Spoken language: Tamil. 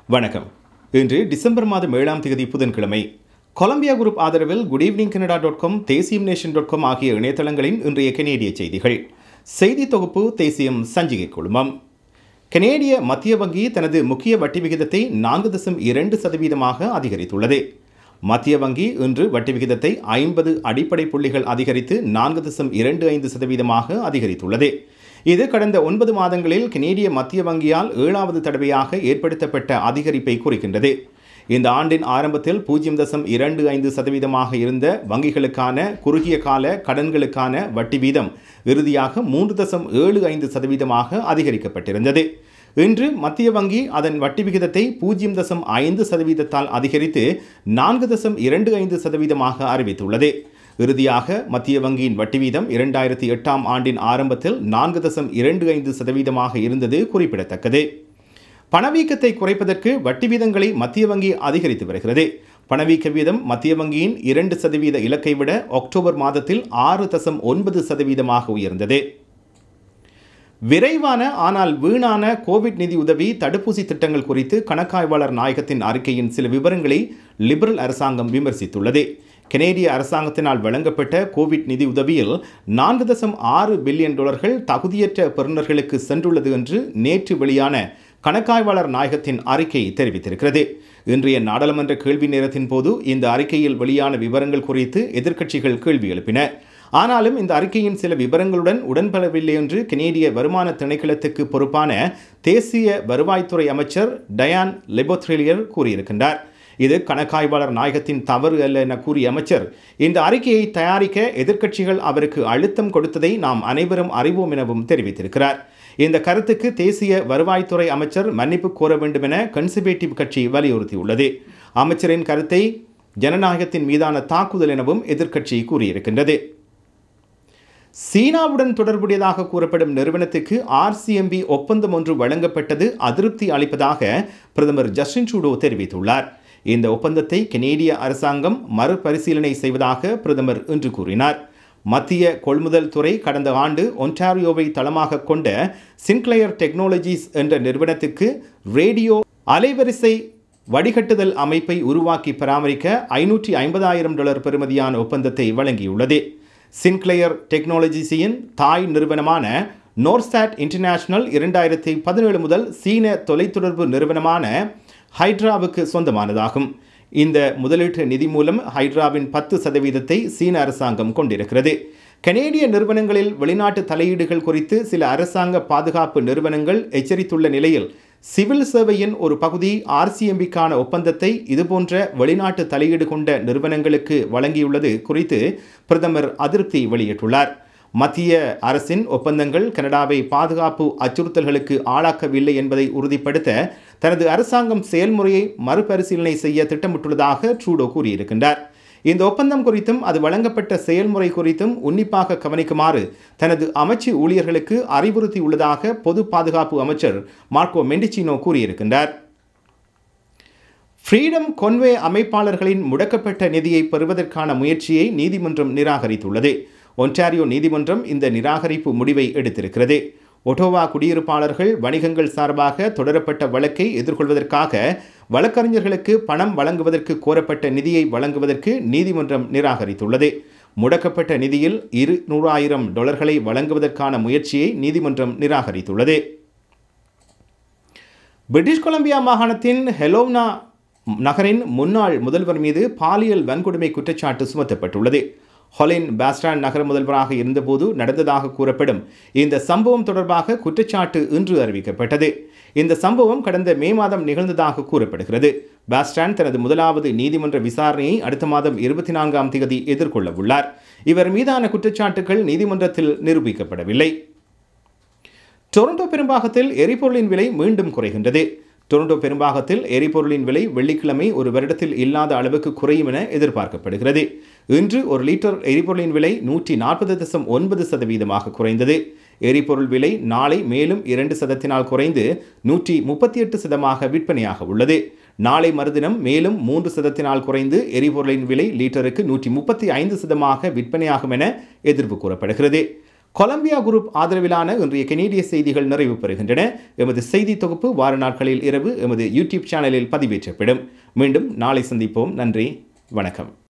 வணக்கம் இன்று டிசம்பர் மாதம் ஏழாம் தேதி புதன்கிழமை கொலம்பியா குரூப் ஆதரவில் good evening Canada dot com தேசியம் நேஷன் டாட் காம் ஆகிய இணையதளங்களின் இன்றைய கனேடிய செய்திகள் செய்தி தொகுப்பு தேசியம் சஞ்சிகை குழுமம் கனேடிய மத்திய வங்கி தனது முக்கிய வட்டி விகிதத்தை நான்கு தசம் இரண்டு சதவீதமாக அதிகரித்துள்ளது மத்திய வங்கி இன்று வட்டி விகிதத்தை ஐம்பது அடிப்படை புள்ளிகள் அதிகரித்து நான்கு தசம் இரண்டு ஐந்து சதவீதமாக அதிகரித்துள்ளது இது கடந்த ஒன்பது மாதங்களில் கனேடிய மத்திய வங்கியால் ஏழாவது தடவையாக ஏற்படுத்தப்பட்ட அதிகரிப்பை குறிக்கின்றது இந்த ஆண்டின் ஆரம்பத்தில் பூஜ்ஜியம் தசம் இரண்டு ஐந்து சதவீதமாக இருந்த வங்கிகளுக்கான குறுகிய கால கடன்களுக்கான வட்டி வீதம் இறுதியாக மூன்று தசம் ஏழு ஐந்து சதவீதமாக அதிகரிக்கப்பட்டிருந்தது இன்று மத்திய வங்கி அதன் வட்டி விகிதத்தை பூஜ்ஜியம் தசம் ஐந்து சதவீதத்தால் அதிகரித்து நான்கு தசம் இரண்டு ஐந்து சதவீதமாக அறிவித்துள்ளது இறுதியாக மத்திய வங்கியின் வட்டி வீதம் இரண்டாயிரத்தி எட்டாம் ஆண்டின் ஆரம்பத்தில் நான்கு தசம் இரண்டு ஐந்து சதவீதமாக இருந்தது குறிப்பிடத்தக்கது பணவீக்கத்தை குறைப்பதற்கு வட்டி வீதங்களை மத்திய வங்கி அதிகரித்து வருகிறது பணவீக்க வீதம் மத்திய வங்கியின் இரண்டு சதவீத இலக்கை விட அக்டோபர் மாதத்தில் ஆறு தசம் ஒன்பது சதவீதமாக உயர்ந்தது விரைவான ஆனால் வீணான கோவிட் நிதி உதவி தடுப்பூசி திட்டங்கள் குறித்து கணக்காய்வாளர் நாயகத்தின் அறிக்கையின் சில விவரங்களை லிபரல் அரசாங்கம் விமர்சித்துள்ளது கனேடிய அரசாங்கத்தினால் வழங்கப்பட்ட கோவிட் நிதி உதவியில் நான்கு தசம் ஆறு பில்லியன் டாலர்கள் தகுதியற்ற பெறுநர்களுக்கு சென்றுள்ளது என்று நேற்று வெளியான கணக்காய்வாளர் நாயகத்தின் அறிக்கை தெரிவித்திருக்கிறது இன்றைய நாடாளுமன்ற கேள்வி நேரத்தின் போது இந்த அறிக்கையில் வெளியான விவரங்கள் குறித்து எதிர்க்கட்சிகள் கேள்வி எழுப்பின ஆனாலும் இந்த அறிக்கையின் சில விவரங்களுடன் உடன்படவில்லை என்று கனேடிய வருமான திணைக்களத்துக்கு பொறுப்பான தேசிய வருவாய்த்துறை அமைச்சர் டயான் லெபோத்ரிலியர் கூறியிருக்கின்றார் இது கணக்காய்வாளர் நாயகத்தின் தவறு அல்ல என கூறிய அமைச்சர் இந்த அறிக்கையை தயாரிக்க எதிர்க்கட்சிகள் அவருக்கு அழுத்தம் கொடுத்ததை நாம் அனைவரும் அறிவோம் எனவும் தெரிவித்திருக்கிறார் இந்த கருத்துக்கு தேசிய வருவாய்த்துறை அமைச்சர் மன்னிப்பு கோர வேண்டும் என கன்சர்வேட்டிவ் கட்சி வலியுறுத்தியுள்ளது அமைச்சரின் கருத்தை ஜனநாயகத்தின் மீதான தாக்குதல் எனவும் எதிர்க்கட்சி கூறியிருக்கின்றது சீனாவுடன் தொடர்புடையதாக கூறப்படும் நிறுவனத்துக்கு ஆர்சிஎம்பி ஒப்பந்தம் ஒன்று வழங்கப்பட்டது அதிருப்தி அளிப்பதாக பிரதமர் ஜஸ்டின் ட்ரூடோ தெரிவித்துள்ளார் இந்த ஒப்பந்தத்தை கனேடிய அரசாங்கம் மறுபரிசீலனை செய்வதாக பிரதமர் இன்று கூறினார் மத்திய கொள்முதல் துறை கடந்த ஆண்டு ஒன்டாரியோவை தளமாக கொண்ட சின்க்ளையர் டெக்னாலஜிஸ் என்ற நிறுவனத்துக்கு ரேடியோ அலைவரிசை வடிகட்டுதல் அமைப்பை உருவாக்கி பராமரிக்க ஐநூற்றி ஐம்பதாயிரம் டாலர் பெறுமதியான ஒப்பந்தத்தை வழங்கியுள்ளது சின்க்ளையர் டெக்னாலஜிஸின் தாய் நிறுவனமான நோர்சாட் இன்டர்நேஷனல் இரண்டாயிரத்தி பதினேழு முதல் சீன தொலைத்தொடர்பு நிறுவனமான ஹைட்ராவுக்கு சொந்தமானதாகும் இந்த முதலீட்டு நிதி மூலம் ஹைட்ராவின் பத்து சதவீதத்தை சீன அரசாங்கம் கொண்டிருக்கிறது கனேடிய நிறுவனங்களில் வெளிநாட்டு தலையீடுகள் குறித்து சில அரசாங்க பாதுகாப்பு நிறுவனங்கள் எச்சரித்துள்ள நிலையில் சிவில் சேவையின் ஒரு பகுதி ஆர்சிஎம்பிக்கான ஒப்பந்தத்தை இதுபோன்ற வெளிநாட்டு தலையீடு கொண்ட நிறுவனங்களுக்கு வழங்கியுள்ளது குறித்து பிரதமர் அதிருப்தி வெளியிட்டுள்ளார் மத்திய அரசின் ஒப்பந்தங்கள் கனடாவை பாதுகாப்பு அச்சுறுத்தல்களுக்கு ஆளாக்கவில்லை என்பதை உறுதிப்படுத்த தனது அரசாங்கம் செயல்முறையை மறுபரிசீலனை செய்ய திட்டமிட்டுள்ளதாக ட்ரூடோ கூறியிருக்கின்றார் இந்த ஒப்பந்தம் குறித்தும் அது வழங்கப்பட்ட செயல்முறை குறித்தும் உன்னிப்பாக கவனிக்குமாறு தனது அமைச்சு ஊழியர்களுக்கு அறிவுறுத்தியுள்ளதாக பொது பாதுகாப்பு அமைச்சர் மார்க்கோ மெண்டிச்சினோ கூறியிருக்கின்றார் ஃப்ரீடம் கொன்வே அமைப்பாளர்களின் முடக்கப்பட்ட நிதியை பெறுவதற்கான முயற்சியை நீதிமன்றம் நிராகரித்துள்ளது ஒன்டாரியோ நீதிமன்றம் இந்த நிராகரிப்பு முடிவை எடுத்திருக்கிறது ஒட்டோவா குடியிருப்பாளர்கள் வணிகங்கள் சார்பாக தொடரப்பட்ட வழக்கை எதிர்கொள்வதற்காக வழக்கறிஞர்களுக்கு பணம் வழங்குவதற்கு கோரப்பட்ட நிதியை வழங்குவதற்கு நீதிமன்றம் நிராகரித்துள்ளது முடக்கப்பட்ட நிதியில் இரு நூறாயிரம் டாலர்களை வழங்குவதற்கான முயற்சியை நீதிமன்றம் நிராகரித்துள்ளது பிரிட்டிஷ் கொலம்பியா மாகாணத்தின் ஹெலோவ்னா நகரின் முன்னாள் முதல்வர் மீது பாலியல் வன்கொடுமை குற்றச்சாட்டு சுமத்தப்பட்டுள்ளது ஹொலின் பாஸ்டான் நகர முதல்வராக இருந்தபோது நடந்ததாக கூறப்படும் இந்த சம்பவம் தொடர்பாக குற்றச்சாட்டு இன்று அறிவிக்கப்பட்டது இந்த சம்பவம் கடந்த மே மாதம் நிகழ்ந்ததாக கூறப்படுகிறது பாஸ்டான் தனது முதலாவது நீதிமன்ற விசாரணையை அடுத்த மாதம் இருபத்தி நான்காம் தேதி எதிர்கொள்ள உள்ளார் இவர் மீதான குற்றச்சாட்டுகள் நீதிமன்றத்தில் நிரூபிக்கப்படவில்லை டொரண்டோ பெரும்பாகத்தில் எரிபொருளின் விலை மீண்டும் குறைகின்றது டொரண்டோ பெரும்பாகத்தில் எரிபொருளின் விலை வெள்ளிக்கிழமை ஒரு வருடத்தில் இல்லாத அளவுக்கு குறையும் என எதிர்பார்க்கப்படுகிறது இன்று ஒரு லிட்டர் எரிபொருளின் விலை நூற்றி நாற்பது தசம் ஒன்பது சதவீதமாக குறைந்தது எரிபொருள் விலை நாளை மேலும் இரண்டு சதத்தினால் குறைந்து நூற்றி முப்பத்தி எட்டு சதமாக விற்பனையாக உள்ளது நாளை மறுதினம் மேலும் மூன்று சதத்தினால் குறைந்து எரிபொருளின் விலை லீட்டருக்கு நூற்றி முப்பத்தி ஐந்து சதமாக விற்பனையாகும் என எதிர்ப்பு கூறப்படுகிறது கொலம்பியா குரூப் ஆதரவிலான இன்றைய கனேடிய செய்திகள் நிறைவு பெறுகின்றன எமது செய்தி தொகுப்பு வார நாட்களில் இரவு எமது யூடியூப் சேனலில் பதிவேற்றப்படும் மீண்டும் நாளை சந்திப்போம் நன்றி வணக்கம்